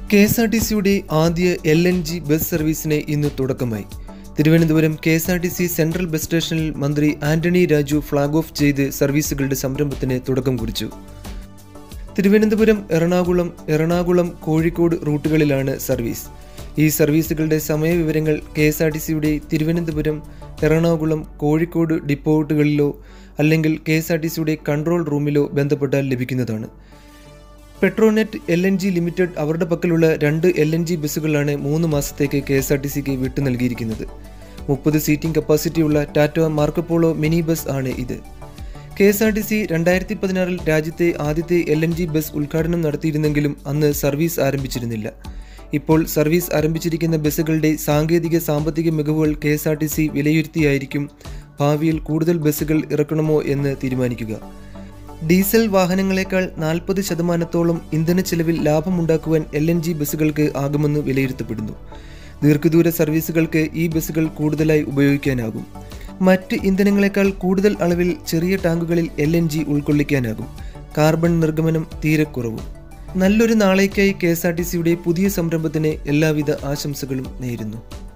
K S R T സിയുടെ ആദ്യ L N G bus സർവീസിന് ഇന്ന് തുടക്കമായി Thiruvananthapuram K S R T C central bus സ്റ്റേഷനിൽ മന്ത്രി ആന്റണി രാജു ഫ്ളാഗ് ഓഫ് ചെയ്ത് സർവീസുകളുടെ സംരംഭത്തിന് തുടക്കം കുറിച്ചു തിരുവനന്തപുരം എറണാകുളം എറണാകുളം കോഴിക്കോട് റൂട്ടുകളിലാണ് സർവീസ് ഈ സർവീസുകളുടെ സമയവിവരങ്ങൾ കെ എസ് ആർ ടി സിയുടെ തിരുവനന്തപുരം എറണാകുളം കോഴിക്കോട് ഡിപ്പോട്ടുകളിലോ അല്ലെങ്കിൽ കെ എസ് ആർ ടി സിയുടെ കൺട്രോൾ റൂമിലോ ബന്ധപ്പെട്ടാൽ ലഭിക്കുന്നതാണ് Petronet L N G Limited അവരുടെ പക്കലുള്ള രണ്ട് എൽ എൻ ജി ബസ്സുകളാണ് മൂന്ന് മാസത്തേക്ക് കെ എസ് ആർ ടി സിക്ക് വിട്ടു നൽകിയിരിക്കുന്നത് മുപ്പത് സീറ്റിംഗ് കപ്പാസിറ്റിയുള്ള ടാറ്റ മാർക്കപ്പോളോ മിനി ബസ് ആണ് ഇത് K S R T C രണ്ടായിരത്തി പതിനാറിൽ രാജ്യത്തെ ആദ്യത്തെ എൽ എൻ ജി ബസ് ഉദ്ഘാടനം നടത്തിയിരുന്നെങ്കിലും അന്ന് സർവീസ് ആരംഭിച്ചിരുന്നില്ല ഇപ്പോൾ സർവീസ് ആരംഭിച്ചിരിക്കുന്ന ബസ്സുകളുടെ സാങ്കേതിക സാമ്പത്തിക മികവുകൾ K S R T C വിലയിരുത്തിയായിരിക്കും ഭാവിയിൽ കൂടുതൽ ബസ്സുകൾ ഇറക്കണമോ എന്ന് തീരുമാനിക്കുക ഡീസൽ വാഹനങ്ങളെക്കാൾ നാൽപ്പത് ശതമാനത്തോളം ഇന്ധന ചെലവിൽ ലാഭമുണ്ടാക്കുവാൻ എൽ എൻ ജി ബസ്സുകൾക്ക് ആകുമെന്ന് വിലയിരുത്തപ്പെടുന്നു ദീർഘദൂര സർവീസുകൾക്ക് ഈ ബസ്സുകൾ കൂടുതലായി ഉപയോഗിക്കാനാകും മറ്റ് ഇന്ധനങ്ങളെക്കാൾ കൂടുതൽ അളവിൽ ചെറിയ ടാങ്കുകളിൽ എൽ എൻ ജി ഉൾക്കൊള്ളിക്കാനാകും കാർബൺ നിർഗമനം തീരെ കുറവും നല്ലൊരു നാളേക്കായി കെ എസ് ആർ ടി സിയുടെ പുതിയ സംരംഭത്തിന് എല്ലാവിധ ആശംസകളും നേരുന്നു